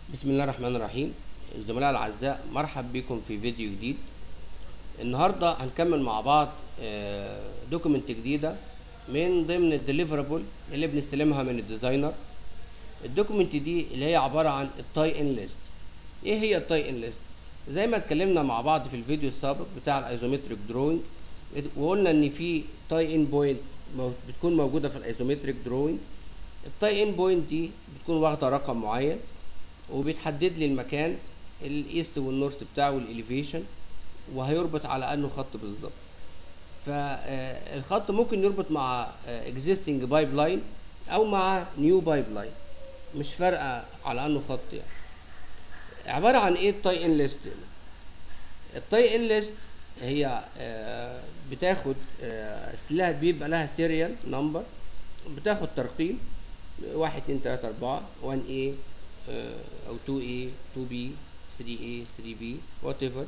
بسم الله الرحمن الرحيم الزملاء الاعزاء مرحب بكم في فيديو جديد النهارده هنكمل مع بعض دوكيمنت جديده من ضمن الديليفرابل اللي بنستلمها من الديزاينر الدوكيمنت دي اللي هي عباره عن التاي ان ليست ايه هي التاي ان ليست زي ما اتكلمنا مع بعض في الفيديو السابق بتاع الايزومتريك دروينج وقلنا ان في تاي ان بوينت بتكون موجوده في الايزومتريك دروينج التاي ان بوينت دي بتكون واخده رقم معين وبيتحدد لي المكان الايست والنورث بتاعه والاليفيشن وهيربط على انه خط بالظبط فالخط ممكن يربط مع existing بايب لاين او مع نيو بايب لاين مش فارقه على انه خط يعني عباره عن ايه التاي ان ليست التاي ان ليست هي بتاخد لها بيبقى لها سيريال نمبر بتاخد ترقيم واحد اتنين تلاته اربعه 1 a او 2A 2B 3A 3B وات ايفر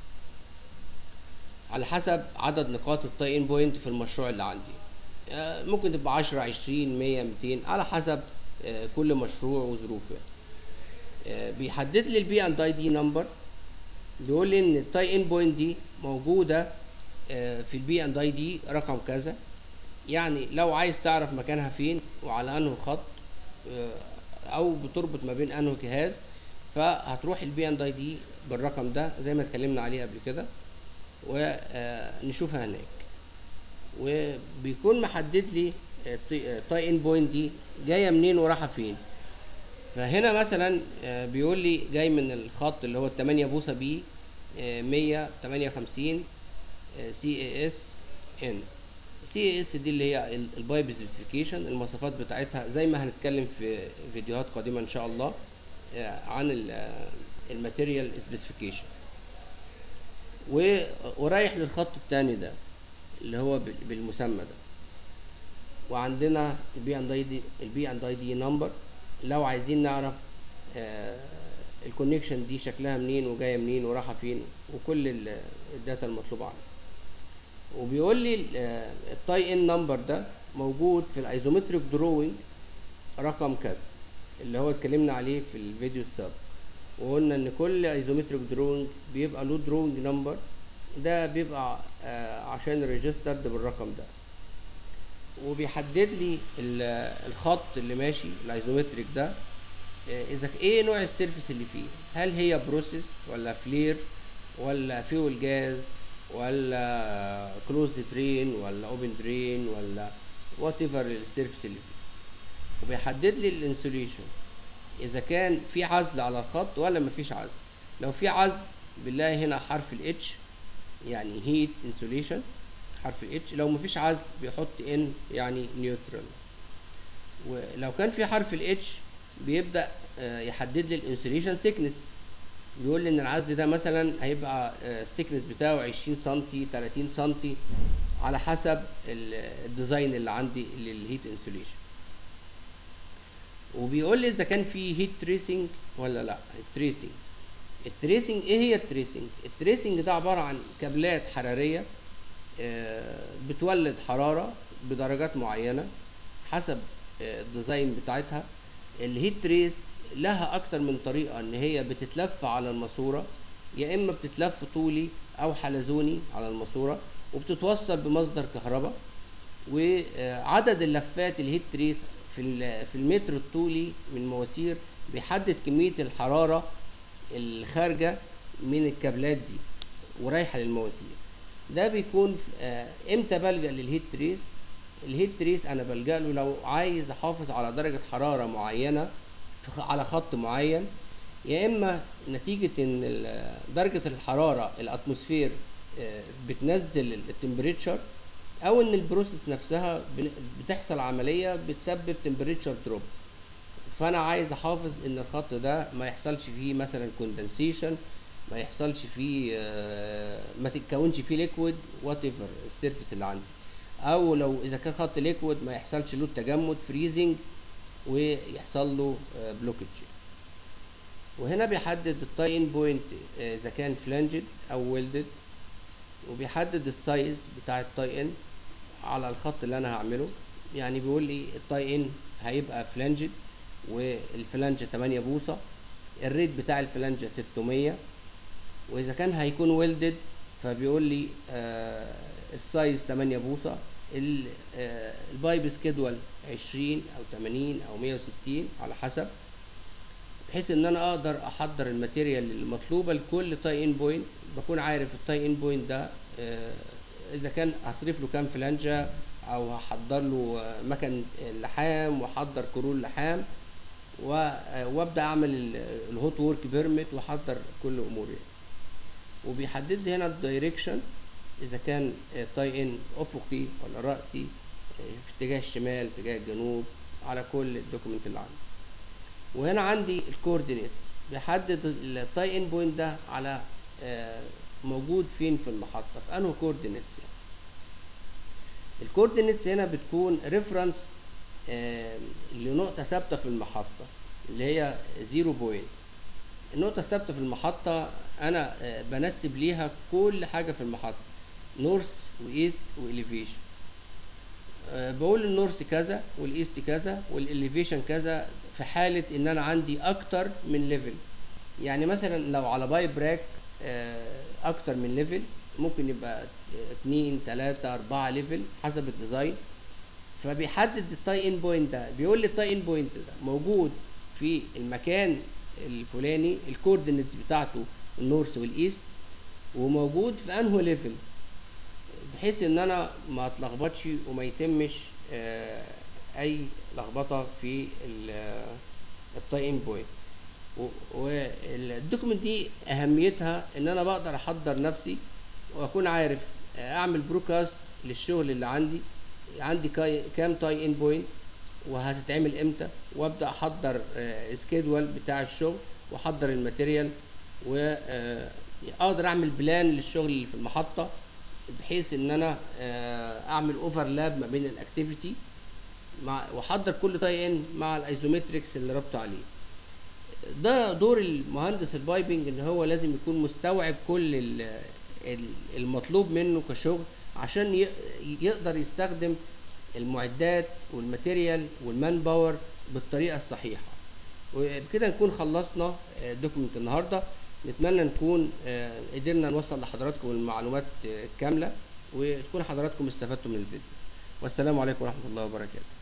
على حسب عدد نقاط التاي ان بوينت في المشروع اللي عندي ممكن تبقى 10 20 100 200 على حسب كل مشروع وظروفه بيحدد لي البي اند اي دي نمبر بيقول لي ان التاي ان بوينت دي موجوده في البي اند اي دي رقم كذا يعني لو عايز تعرف مكانها فين وعلى انه خط او بتربط ما بين انه جهاز فهتروح البي اند اي دي بالرقم ده زي ما اتكلمنا عليه قبل كده ونشوفها هناك وبيكون محدد لي التاي ان بوينت دي جايه منين ورايحه فين فهنا مثلا بيقول لي جاي من الخط اللي هو ال 8 بوصه بي 158 سي اي اس ان سي اي اس دي اللي هي البايب سبيسيفيكيشن المواصفات بتاعتها زي ما هنتكلم في فيديوهات قادمه ان شاء الله عن الماتيريال سبيسيفيكيشن ورايح للخط الثاني ده اللي هو بالمسمى ده وعندنا البي اند اي دي البي اند اي دي نمبر لو عايزين نعرف الكونكشن دي شكلها منين وجايه منين ورايحه فين وكل الداتا المطلوبه عنها وبيقول لي التاي ان نمبر ده موجود في الايزومتريك دروينج رقم كذا اللي هو اتكلمنا عليه في الفيديو السابق وقلنا ان كل ايزومتريك دروينج بيبقى له دروينج نمبر ده بيبقى عشان ريجسترد بالرقم ده وبيحدد لي الخط اللي ماشي الايزومتريك ده اذا ايه نوع السيرفيس اللي فيه هل هي بروسيس ولا فلير ولا فيول جاز ولا كلوزد درين ولا اوبن درين ولا وات ايفر السيرفيس اللي فيه وبيحدد لي الانسوليشن اذا كان في عزل على الخط ولا مفيش عزل لو في عزل بنلاقي هنا حرف الاتش يعني هيت انسوليشن حرف الاتش لو مفيش عزل بيحط ان يعني نيوترال ولو كان في حرف الاتش بيبدا يحدد لي الانسوليشن سيكنس بيقول لي ان العزل ده مثلا هيبقى السيكنس بتاعه 20 سم 30 سم على حسب الديزاين اللي عندي للهيت انسوليشن وبيقول لي اذا كان في هيت تريسنج ولا لا التريسنج التريسنج ايه هي التريسنج التريسنج ده عباره عن كابلات حراريه بتولد حراره بدرجات معينه حسب الديزاين بتاعتها الهيت تريس لها اكتر من طريقه ان هي بتتلف على الماسوره يا اما بتتلف طولي او حلزوني على الماسوره وبتتوصل بمصدر كهرباء وعدد اللفات الهيت تريس في في المتر الطولي من مواسير بيحدد كميه الحراره الخارجه من الكابلات دي ورايحه للمواسير ده بيكون امتى بلجا للهيت تريس الهيت تريس انا بلجا له لو عايز احافظ على درجه حراره معينه على خط معين يا اما نتيجة ان درجة الحرارة الاتموسفير بتنزل التمبريتشر او ان البروسيس نفسها بتحصل عملية بتسبب تمبريتشر دروب فانا عايز احافظ ان الخط ده ما يحصلش فيه مثلا كوندنسيشن ما يحصلش فيه ما تتكونش فيه ليكويد وات ايفر السيرفيس اللي عندي او لو اذا كان خط ليكويد ما يحصلش له تجمد فريزنج ويحصل له بلوكج وهنا بيحدد التاي ان بوينت اذا كان فلانجد او ويلدد وبيحدد السايز بتاع التاي ان على الخط اللي انا هعمله يعني بيقول لي التاي ان هيبقى فلانجد والفلانج 8 بوصه الريت بتاع الفلانجة 600 واذا كان هيكون ويلدد فبيقول لي آه السايز 8 بوصة ال- آه البايب سكيدول 20 او 80 او 160 على حسب بحيث ان انا اقدر احضر الماتيريال المطلوبه لكل تاي ان بوينت بكون عارف التاي ان بوينت ده آه، اذا كان هصرف له كام فلانجه او هحضر له آه، مكن اللحام واحضر كرول لحام و- آه، وابدا اعمل ال- الهوت وورك بيرميت واحضر كل اموري وبيحدد لي هنا الدايركشن اذا كان آه، تاي ان افقي ولا راسي آه، في اتجاه الشمال اتجاه الجنوب على كل الدوكيمنت اللي عندي وهنا عندي الكوردينيت بيحدد التاي ان بوينت ده على آه، موجود فين في المحطه في انه كوردينيتس يعني الكوردينيتس هنا بتكون ريفرنس لنقطه ثابته في المحطه اللي هي زيرو بوينت النقطه الثابته في المحطه انا آه، بنسب ليها كل حاجه في المحطه نورث وايست واليفيشن آه، بقول النورث كذا والايست كذا والاليفيشن كذا في حالة ان انا عندي اكتر من ليفل يعني مثلا لو على باي براك آه، اكتر من ليفل ممكن يبقى آه، اتنين تلاتة اربعة ليفل حسب الديزاين فبيحدد التاي ان بوينت ده بيقول لي التاي ان بوينت ده موجود في المكان الفلاني الكوردينيتس بتاعته النورث والايست وموجود في انه ليفل بحيث ان انا ما اتلخبطش وما يتمش آه، اي لخبطه في التاي ان بوينت والدوكيمنت دي اهميتها ان انا بقدر احضر نفسي واكون عارف آه، اعمل بروكاست للشغل اللي عندي عندي كاي- كام تاي ان بوينت وهتتعمل امتى وابدا احضر سكيدول بتاع الشغل واحضر الماتيريال واقدر اعمل بلان للشغل اللي في المحطه بحيث ان انا آه، اعمل اوفرلاب ما بين الاكتيفيتي مع واحضر كل تاي ان مع الايزومتريكس اللي ربطه عليه ده دور المهندس البايبنج ان هو لازم يكون مستوعب كل ال- ال- المطلوب منه كشغل عشان ي- يقدر يستخدم المعدات والماتيريال والمان باور بالطريقه الصحيحه وبكده نكون خلصنا دوكيمنت النهارده نتمنى نكون آه، قدرنا نوصل لحضراتكم المعلومات آه، الكامله وتكون حضراتكم استفدتوا من الفيديو والسلام عليكم ورحمه الله وبركاته